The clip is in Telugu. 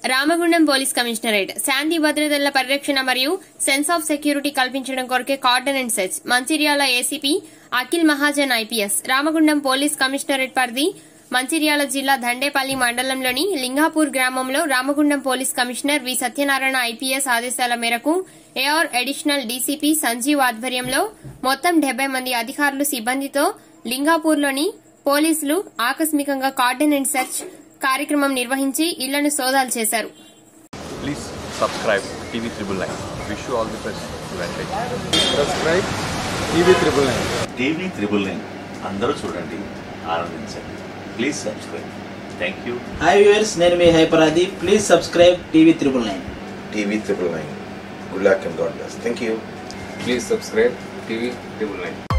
రామగుండం పోలీస్ కమిషనరేట్ శాంతి భద్రతల పరిరక్షణ మరియు సెన్స్ ఆఫ్ సెక్యూరిటీ కల్పించడం కొరకే cordon and search Mancherial ACP Akhil Mahajan IPS Ramagundam police commissionerate పరిధి మంచిర్యాల జిల్లా దండేపల్లి మండలంలోని లింగాపూర్ గ్రామంలో Ramagundam police commissioner V Satyanarayana IPS ఆదేశాల మేరకు ఏఆర్ అడిషనల్ డీసీపీ సంజీవ్ ఆధ్వర్యంలో మొత్తం డెబ్బై మంది అధికారులు సిబ్బందితో లింగాపూర్లోని పోలీసులు ఆకస్మికంగా కార్డన్ అండ్ సెర్చ్ కార్యక్రమం నిర్వహించి ఇళ్లను సోదాలు చేశారు Please subscribe TV Triple Nine. Wish you all the best. Venkat. Subscribe TV triple nine TV triple nine అందరూ చూడండి ఆనందించండి please subscribe thank you hi viewers నేను మీ హైపరాది please subscribe TV triple nine TV triple nine. Good luck and God bless. Thank you. Please subscribe TV triple nine